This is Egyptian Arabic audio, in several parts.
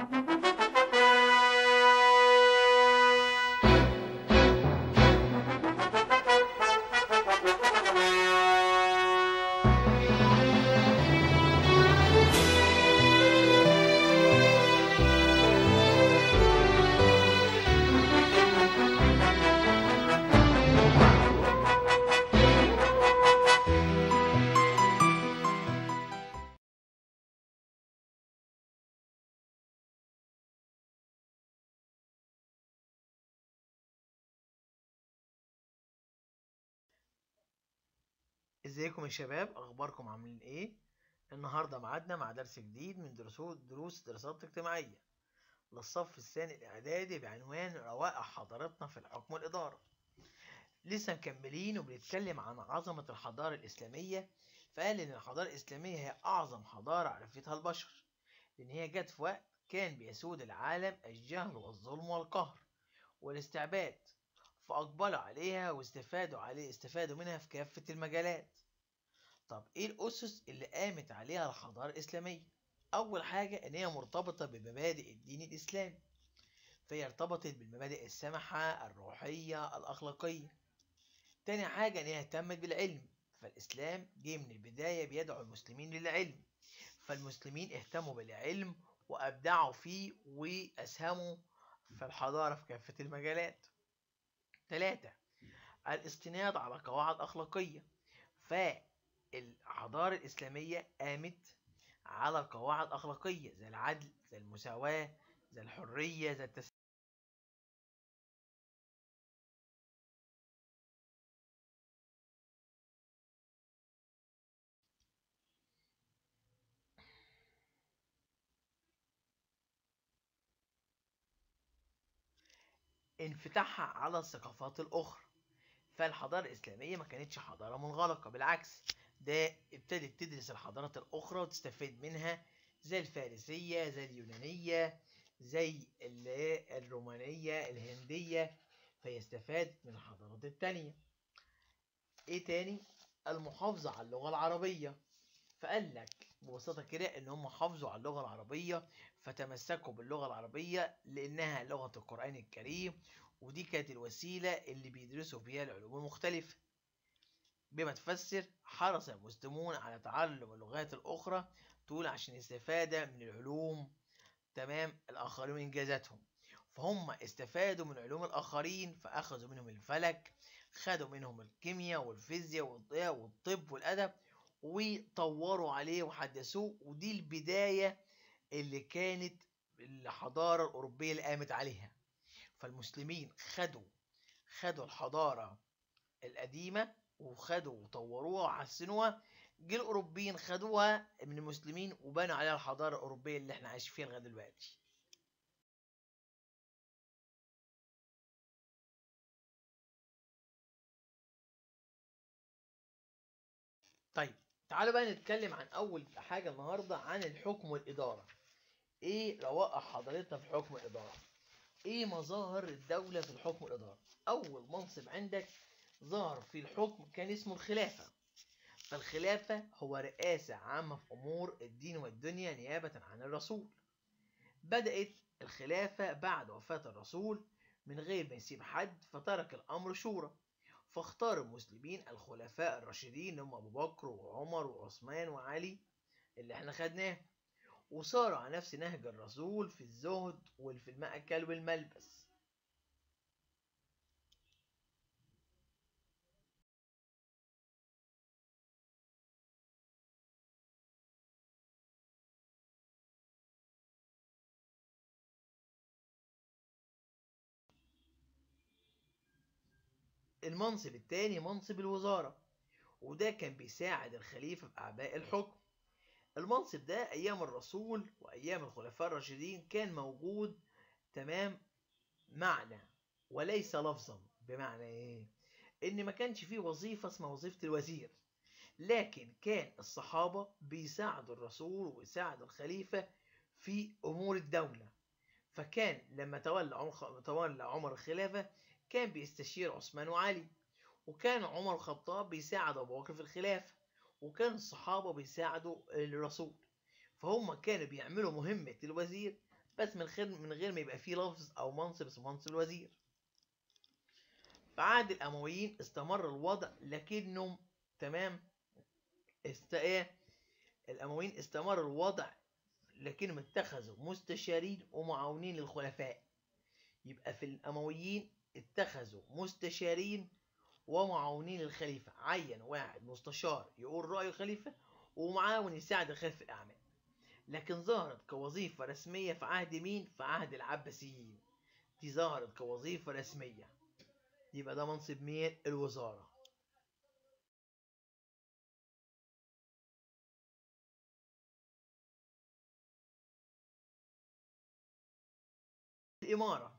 ازيكم يا شباب اخباركم عاملين ايه النهارده معادنا مع درس جديد من دروس دروس دراسات اجتماعيه للصف الثاني الاعدادي بعنوان روائع حضارتنا في الحكم والاداره لسه مكملين وبنتكلم عن عظمه الحضاره الاسلاميه فقال ان الحضاره الاسلاميه هي اعظم حضاره عرفتها البشر لان هي جت في وقت كان بيسود العالم الجهل والظلم والقهر والاستعباد فأقبلوا عليها واستفادوا عليه استفادوا منها في كافة المجالات طب ايه الأسس اللي قامت عليها الحضارة الإسلامية؟ أول حاجة إن هي مرتبطة بمبادئ الدين الإسلامي فهي ارتبطت بالمبادئ السمحة الروحية الأخلاقية تاني حاجة إن هي اهتمت بالعلم فالإسلام جه من البداية بيدعو المسلمين للعلم فالمسلمين اهتموا بالعلم وأبدعوا فيه وأسهموا في الحضارة في كافة المجالات ثلاثة الاستناد على قواعد أخلاقية فالحضارة الإسلامية قامت على قواعد أخلاقية زي العدل زي المساواة زي الحرية زي التس... انفتاحها على الثقافات الأخرى فالحضارة الإسلامية ما كانتش حضارة منغلقة بالعكس ده ابتدت تدرس الحضارات الأخرى وتستفيد منها زي الفارسية زي اليونانية زي الرومانية الهندية فهي استفادت من الحضارات التانية ايه تاني المحافظة على اللغة العربية فقال لك ببساطة كده ان هم حافظوا على اللغة العربية فتمسكوا باللغة العربية لانها لغة القرآن الكريم ودي كانت الوسيلة اللي بيدرسوا فيها العلوم المختلفة بما تفسر حرص المسلمون على تعلم اللغات الأخرى تقول عشان الاستفادة من العلوم تمام الآخرين من إنجازاتهم فهم استفادوا من علوم الآخرين فأخذوا منهم الفلك خدوا منهم الكيمياء والفيزياء والضياء والطب والأدب وطوروا عليه وحدثوه ودي البداية اللي كانت الحضارة الأوروبية اللي قامت عليها فالمسلمين خدوا خدوا الحضارة القديمة وخدوا وطوروها وحسنوها جه الأوروبيين خدوها من المسلمين وبنوا عليها الحضارة الأوروبية اللي احنا عايشين فيها لغاية دلوقتي طيب تعالوا بقى نتكلم عن أول حاجة النهاردة عن الحكم والإدارة إيه روائع حضارتنا في الحكم والإدارة ايه مظاهر الدولة في الحكم والإدارة أول منصب عندك ظهر في الحكم كان اسمه الخلافة فالخلافة هو رئاسة عامة في أمور الدين والدنيا نيابة عن الرسول بدأت الخلافة بعد وفاة الرسول من غير ما يسيب حد فترك الأمر شورى فاختار المسلمين الخلفاء الراشدين هم أبو بكر وعمر وعثمان وعلي اللي احنا خدناه وصاروا على نفس نهج الرسول في الزهد وفي المأكل والملبس المنصب التاني منصب الوزارة وده كان بيساعد الخليفة في أعباء الحكم المنصب ده ايام الرسول وايام الخلفاء الراشدين كان موجود تمام معنى وليس لفظا بمعنى ايه ان ما كانش فيه وظيفة اسمها وظيفة الوزير لكن كان الصحابة بيساعدوا الرسول ويساعدوا الخليفة في امور الدولة فكان لما تولى عمر, تولى عمر الخلافة كان بيستشير عثمان وعلي وكان عمر الخطاب بيساعد ابو بكر في الخلافة وكان الصحابة بيساعدوا الرسول فهم كانوا بيعملوا مهمة الوزير بس من غير من غير ما يبقى فيه لفظ او منصب اسمه منصب الوزير في عهد الامويين استمر الوضع لكنه تمام است ايه الامويين استمر الوضع لكنهم اتخذوا مستشارين ومعاونين للخلفاء يبقى في الامويين اتخذوا مستشارين ومعاونين للخليفة عين واحد مستشار يقول رأي الخليفة ومعاون يساعد الخليفة في الأعمال لكن ظهرت كوظيفة رسمية في عهد مين؟ في عهد العباسيين دي ظهرت كوظيفة رسمية يبقى ده منصب مين؟ الوزارة الإمارة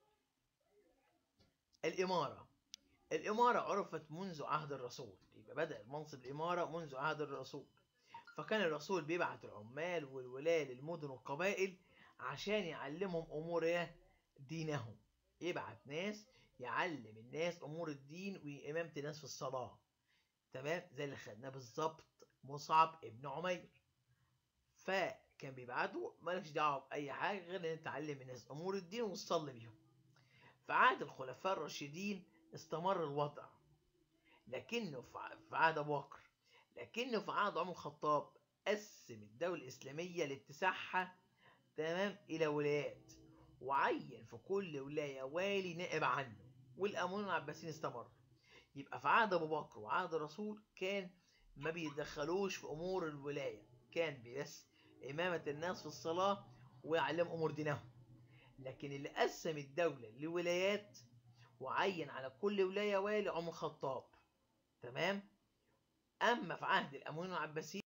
الإمارة الإمارة عرفت منذ عهد الرسول يبقى بدأ منصب الإمارة منذ عهد الرسول فكان الرسول بيبعت العمال والولاة للمدن والقبائل عشان يعلمهم أمور إيه؟ دينهم يبعت ناس يعلم الناس أمور الدين وإمامة الناس في الصلاة تمام زي اللي خدناه بالظبط مصعب ابن عمير فكان بيبعته مالكش دعوة بأي حاجة غير إن تعلم الناس أمور الدين وتصلي بيهم في عهد الخلفاء الراشدين استمر الوضع لكنه في عهد أبو بكر لكنه في عهد عمر الخطاب قسم الدولة الإسلامية لاتساعها تمام إلى ولايات وعين في كل ولاية والي نائب عنه والأمون العباسيين استمر يبقى في عهد أبو بكر وعهد الرسول كان ما بيدخلوش في أمور الولاية كان بس إمامة الناس في الصلاة ويعلم أمور دينهم لكن اللي قسم الدولة لولايات وعين على كل ولاية والي عمر الخطاب تمام أما في عهد الأمويين العباسيين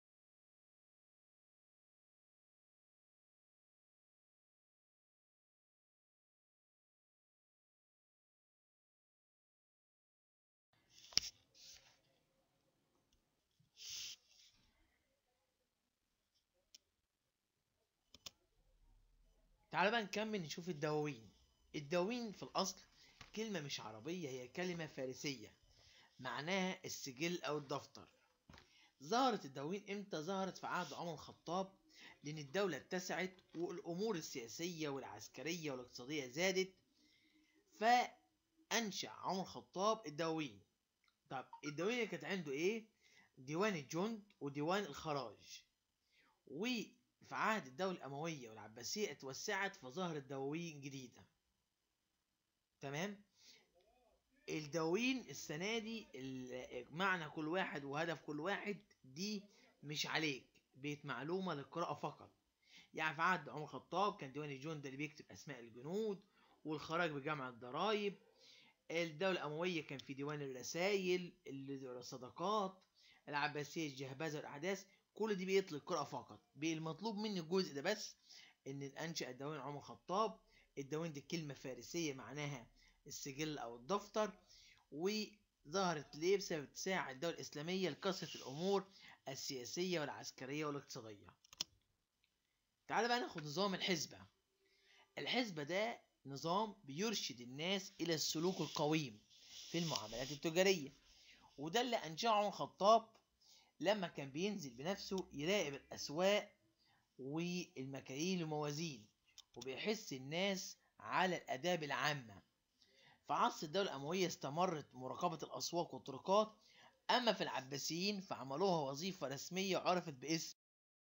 تعال بقى نكمل نشوف الدواوين الدواوين في الأصل كلمة مش عربية هي كلمة فارسية معناها السجل أو الدفتر ظهرت الدواوين امتى ظهرت في عهد عمر الخطاب لأن الدولة اتسعت والأمور السياسية والعسكرية والاقتصادية زادت فأنشأ عمر الخطاب الدواوين طب الدواوين اللي كانت عنده إيه؟ ديوان الجند وديوان الخراج وفي عهد الدولة الأموية والعباسية اتوسعت فظهرت دواوين جديدة تمام الدواوين السنة دي معنى كل واحد وهدف كل واحد دي مش عليك بيت معلومة للقراءة فقط يعني في عهد عمر الخطاب كان ديوان الجند اللي بيكتب أسماء الجنود والخراج بجمع الضرائب الدولة الأموية كان في ديوان الرسائل الصدقات العباسية الجهبذة والأحداث كل دي بيطلق قراءة فقط المطلوب مني الجزء ده بس إن أنشأ الدواوين عمر الخطاب الدواوين دي كلمة فارسية معناها السجل أو الدفتر وظهرت ليه بسبب اتساع الدولة الإسلامية لكثرة الأمور السياسية والعسكرية والاقتصادية تعال بقى ناخد نظام الحزبة الحزبة ده نظام بيرشد الناس إلى السلوك القويم في المعاملات التجارية وده اللي أنشأه عمر الخطاب لما كان بينزل بنفسه يراقب الأسواق والمكاييل والموازين وبيحس الناس على الآداب العامة في عصر الدولة الأموية استمرت مراقبة الأسواق والطرقات أما في العباسيين فعملوها وظيفة رسمية عرفت باسم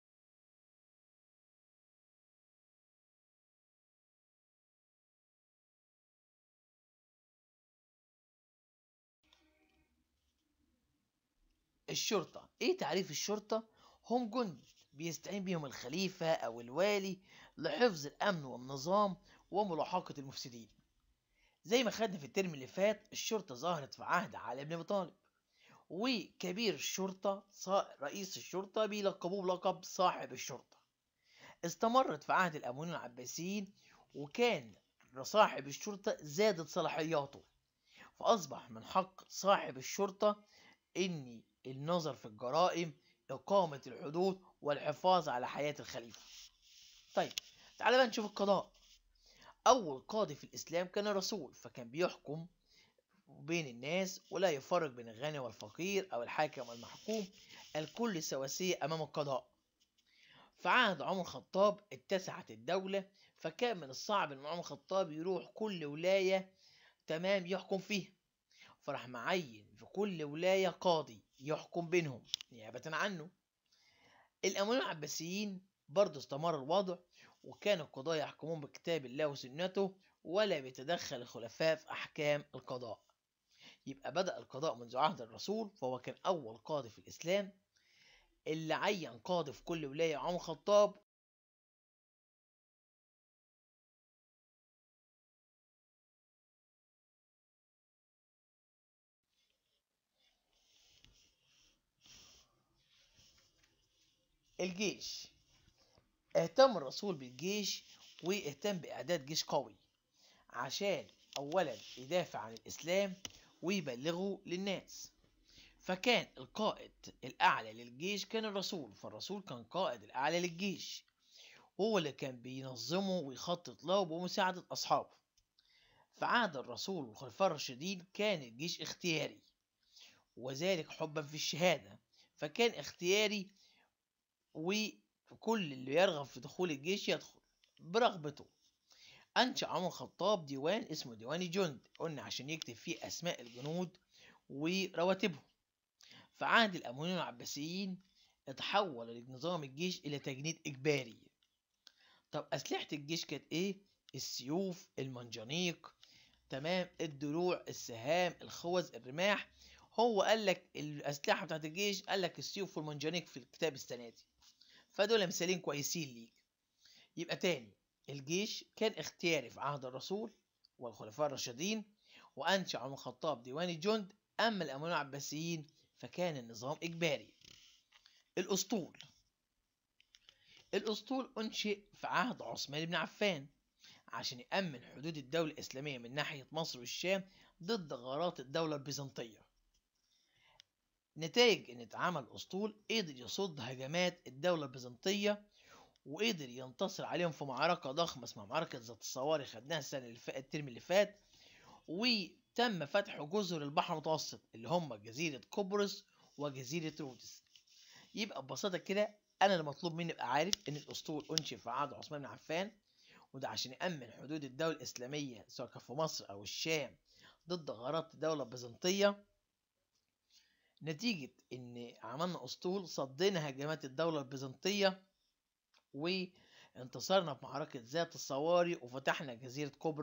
الشرطة ايه تعريف الشرطة هم جند بيستعين بيهم الخليفة او الوالي لحفظ الامن والنظام وملاحقة المفسدين زي ما خدنا في الترم اللي فات الشرطة ظهرت في عهد علي بن ابي طالب وكبير الشرطة رئيس الشرطة بيلقبوه بلقب صاحب الشرطة استمرت في عهد الأمويين العباسيين وكان صاحب الشرطة زادت صلاحياته فأصبح من حق صاحب الشرطة إن النظر في الجرائم إقامة الحدود والحفاظ على حياة الخليفة طيب تعالى بقى نشوف القضاء أول قاضي في الإسلام كان الرسول فكان بيحكم بين الناس ولا يفرق بين الغني والفقير أو الحاكم والمحكوم الكل سواسية أمام القضاء في عهد عمر الخطاب اتسعت الدولة فكان من الصعب ان عمر الخطاب يروح كل ولاية تمام يحكم فيها فراح معين في كل ولاية قاضي يحكم بينهم نيابة عنه الأمويين العباسيين برضه استمر الوضع وكان القضاة يحكمون بكتاب الله وسنته ولا بيتدخل الخلفاء في أحكام القضاء يبقى بدأ القضاء منذ عهد الرسول فهو كان أول قاضي في الإسلام اللي عين قاضي في كل ولاية عمر الخطاب الجيش اهتم الرسول بالجيش واهتم بإعداد جيش قوي عشان أولا يدافع عن الإسلام ويبلغه للناس فكان القائد الأعلى للجيش كان الرسول فالرسول كان قائد الأعلى للجيش هو اللي كان بينظمه ويخطط له بمساعدة أصحابه في عهد الرسول والخلفاء الراشدين كان الجيش اختياري وذلك حبا في الشهادة فكان اختياري وكل اللي يرغب في دخول الجيش يدخل برغبته أنشأ عمر الخطاب ديوان اسمه ديوان الجند قلنا عشان يكتب فيه أسماء الجنود ورواتبهم في عهد الأمويين العباسيين اتحول نظام الجيش إلى تجنيد إجباري طب أسلحة الجيش كانت إيه؟ السيوف المنجنيق تمام الدروع السهام الخوذ الرماح هو قال لك الأسلحة بتاعت الجيش قال لك السيوف والمنجنيق في الكتاب السنة دي فدول مثالين كويسين ليك يبقى تاني الجيش كان اختياري في عهد الرسول والخلفاء الراشدين وأنشأ عمر الخطاب ديوان الجند أما الأمويين العباسيين فكان النظام إجباري الأسطول الأسطول أنشئ في عهد عثمان بن عفان عشان يأمن حدود الدولة الإسلامية من ناحية مصر والشام ضد غارات الدولة البيزنطية نتائج ان اتعمل اسطول قدر يصد هجمات الدولة البيزنطية وقدر ينتصر عليهم في معركة ضخمة اسمها معركة ذات الصواري خدناها السنة اللي فاتت الترم اللي فات وتم فتح جزر البحر المتوسط اللي هم جزيرة قبرص وجزيرة رودس يبقى ببساطة كده أنا اللي مطلوب مني أبقى عارف إن الأسطول أنشئ في عهد عثمان بن عفان وده عشان يأمن حدود الدولة الإسلامية سواء كان في مصر أو الشام ضد غارات الدولة البيزنطية نتيجة إن عملنا أسطول صدينا هجمات الدولة البيزنطية وانتصرنا في معركة ذات الصواري وفتحنا جزيرة قبرص